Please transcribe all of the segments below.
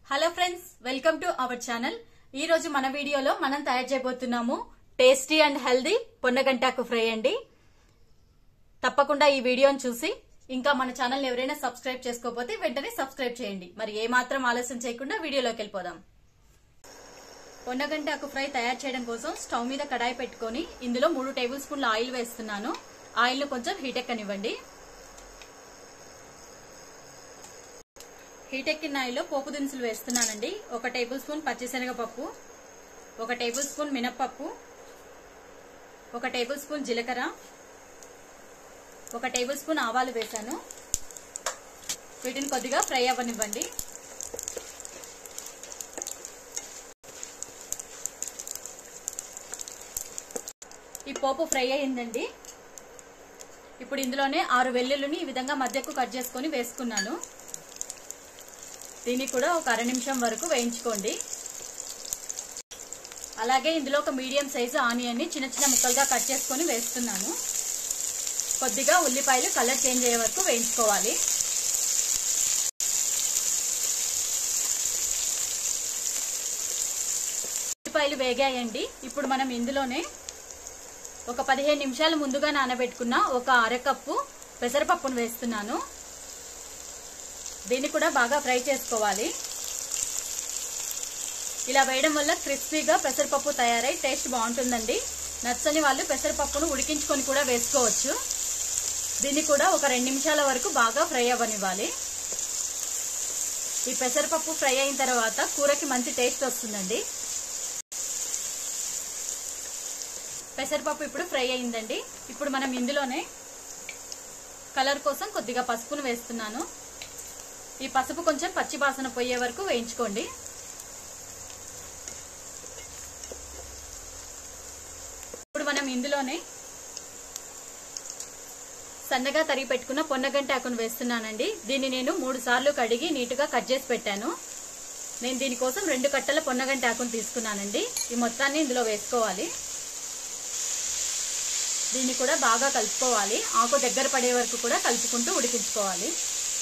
hello friends welcome to our channel ఈ రోజు మన వీడియోలో మనం తయారు చేయబోతున్నాము టేస్టీ అండ్ హెల్దీ పొన్నగంటాకు ఫ్రై అండి తప్పకుండా ఈ వీడియోని చూసి ఇంకా మన ఛానల్ ఎవరైనా సబ్స్క్రైబ్ చేసుకోకపోతే వెంటనే సబ్స్క్రైబ్ చేయండి మరి ఏ మాత్రం ఆలస్యం చేయకుండా వీడియోలోకి వెళ్ళిపోదాం పొన్నగంటాకు ఫ్రై తయారు చేయడం కోసం స్టవ్ మీద కడాయి పెట్టుకొని ఇందులో మూడు టేబుల్ స్పూన్ల ఆయిల్ వేస్తున్నాను ఆయిల్ ను కొంచెం హీట్ ఎక్కనివ్వండి హీట్ ఎక్కిన ఆయిల్లో పోపు దినుసులు వేస్తున్నానండి ఒక టేబుల్ స్పూన్ పచ్చిశనగపప్పు ఒక టేబుల్ స్పూన్ మినప్పప్పు ఒక టేబుల్ స్పూన్ జీలకర్ర ఒక టేబుల్ స్పూన్ ఆవాలు వేశాను వీటిని కొద్దిగా ఫ్రై అవ్వనివ్వండి ఈ పోపు ఫ్రై అయిందండి ఇప్పుడు ఇందులోనే ఆరు వెల్లుల్లిని ఈ విధంగా మధ్యకు కట్ చేసుకొని వేసుకున్నాను దీన్ని కూడా ఒక అర నిమిషం వరకు వేయించుకోండి అలాగే ఇందులో ఒక మీడియం సైజు ఆనియన్ని చిన్న చిన్న ముక్కలుగా కట్ చేసుకొని వేస్తున్నాను కొద్దిగా ఉల్లిపాయలు కలర్ చేంజ్ అయ్యే వరకు వేయించుకోవాలి ఉల్లిపాయలు వేగాయండి ఇప్పుడు మనం ఇందులోనే ఒక పదిహేను నిమిషాలు ముందుగా నానబెట్టుకున్న ఒక అరకప్పు పెసరపప్పును వేస్తున్నాను దీన్ని కూడా బాగా ఫ్రై చేసుకోవాలి ఇలా వేయడం వల్ల క్రిస్పీగా పెసరపప్పు తయారై టేస్ట్ బాగుంటుందండి నచ్చని వాళ్ళు పెసరపప్పును ఉడికించుకొని కూడా వేసుకోవచ్చు దీన్ని కూడా ఒక రెండు నిమిషాల వరకు బాగా ఫ్రై అవ్వనివ్వాలి ఈ పెసరపప్పు ఫ్రై అయిన తర్వాత కూరకి మంచి టేస్ట్ వస్తుందండి పెసరపప్పు ఇప్పుడు ఫ్రై అయిందండి ఇప్పుడు మనం ఇందులోనే కలర్ కోసం కొద్దిగా పసుపును వేస్తున్నాను ఈ పసుపు కొంచెం పచ్చి వాసన పోయే వరకు వేయించుకోండి ఇప్పుడు మనం ఇందులోనే సన్నగా తరిగి పెట్టుకున్న పొన్నగంటి ఆకును వేస్తున్నానండి దీన్ని నేను మూడు సార్లు కడిగి నీటుగా కట్ చేసి పెట్టాను నేను దీనికోసం రెండు కట్టల పొన్నగంటి ఆకును తీసుకున్నానండి ఈ మొత్తాన్ని ఇందులో వేసుకోవాలి దీన్ని కూడా బాగా కలుపుకోవాలి ఆకు దగ్గర పడే వరకు కూడా కలుపుకుంటూ ఉడికించుకోవాలి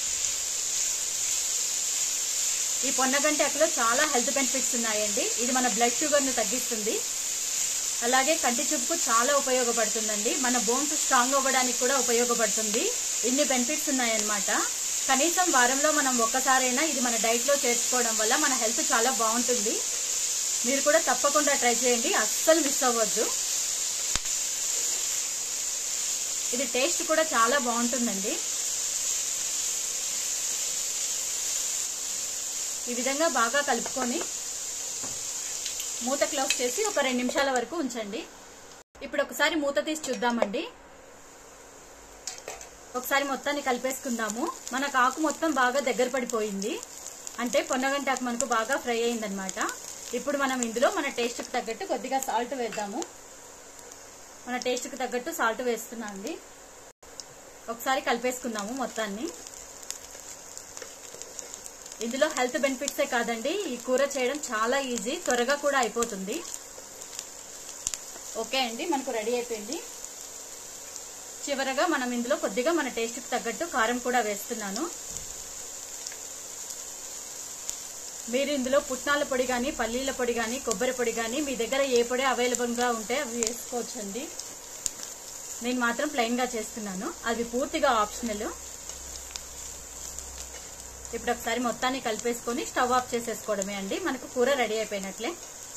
ఈ పొన్నగంటి ఆకులో చాలా హెల్త్ బెనిఫిట్స్ ఉన్నాయండి ఇది మన బ్లడ్ షుగర్ ను తగ్గిస్తుంది అలాగే కంటి చూపుకు చాలా ఉపయోగపడుతుందండి మన బోన్స్ స్ట్రాంగ్ అవ్వడానికి కూడా ఉపయోగపడుతుంది ఇన్ని బెనిఫిట్స్ ఉన్నాయన్నమాట కనీసం వారంలో మనం ఒక్కసారైనా ఇది మన డైట్ లో చేర్చుకోవడం వల్ల మన హెల్త్ చాలా బాగుంటుంది మీరు కూడా తప్పకుండా ట్రై చేయండి అస్సలు మిస్ అవ్వద్దు ఇది టేస్ట్ కూడా చాలా బాగుంటుందండి ఈ విధంగా బాగా కలుపుకొని మూత క్లోజ్ చేసి ఒక రెండు నిమిషాల వరకు ఉంచండి ఇప్పుడు ఒకసారి మూత తీసి చూద్దామండి ఒకసారి మొత్తాన్ని కలిపేసుకుందాము మనకు ఆకు మొత్తం బాగా దగ్గర పడిపోయింది అంటే పొన్నగంటి ఆకు మనకు బాగా ఫ్రై అయిందనమాట ఇప్పుడు మనం ఇందులో మన టేస్ట్కి తగ్గట్టు కొద్దిగా సాల్ట్ వేద్దాము మన టేస్ట్కి తగ్గట్టు సాల్ట్ వేస్తున్నా అండి ఒకసారి కలిపేసుకుందాము మొత్తాన్ని ఇందులో హెల్త్ బెనిఫిట్సే కాదండి ఈ కూర చేయడం చాలా ఈజీ త్వరగా కూడా అయిపోతుంది ఓకే అండి మనకు రెడీ అయిపోయింది చివరగా మనం ఇందులో కొద్దిగా మన టేస్ట్కి తగ్గట్టు కారం కూడా వేస్తున్నాను మీరు ఇందులో పుట్నాల పొడి కానీ పల్లీల పొడి కానీ కొబ్బరి పొడి కానీ మీ దగ్గర ఏ పొడి అవైలబుల్గా ఉంటే అవి వేసుకోవచ్చండి నేను మాత్రం ప్లెయిన్గా చేస్తున్నాను అది పూర్తిగా ఆప్షనల్ ఇప్పుడు ఒకసారి మొత్తాన్ని కలిపేసుకొని స్టవ్ ఆఫ్ చేసేసుకోవడమే అండి మనకు కూర రెడీ అయిపోయినట్లే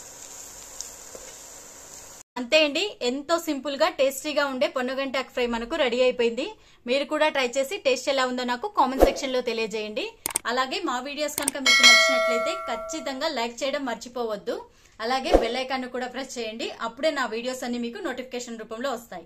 అంతే అండి ఎంతో సింపుల్ గా టేస్టీగా ఉండే పొన్నగంటాక్ ఫ్రై మనకు రెడీ అయిపోయింది మీరు కూడా ట్రై చేసి టేస్ట్ ఎలా ఉందో నాకు కామెంట్ సెక్షన్ లో తెలియజేయండి అలాగే మా వీడియోస్ కనుక మీకు నచ్చినట్లయితే ఖచ్చితంగా లైక్ చేయడం మర్చిపోవద్దు అలాగే బెల్ ఐకాన్ కూడా ప్రెస్ చేయండి అప్పుడే నా వీడియోస్ అన్ని మీకు నోటిఫికేషన్ రూపంలో వస్తాయి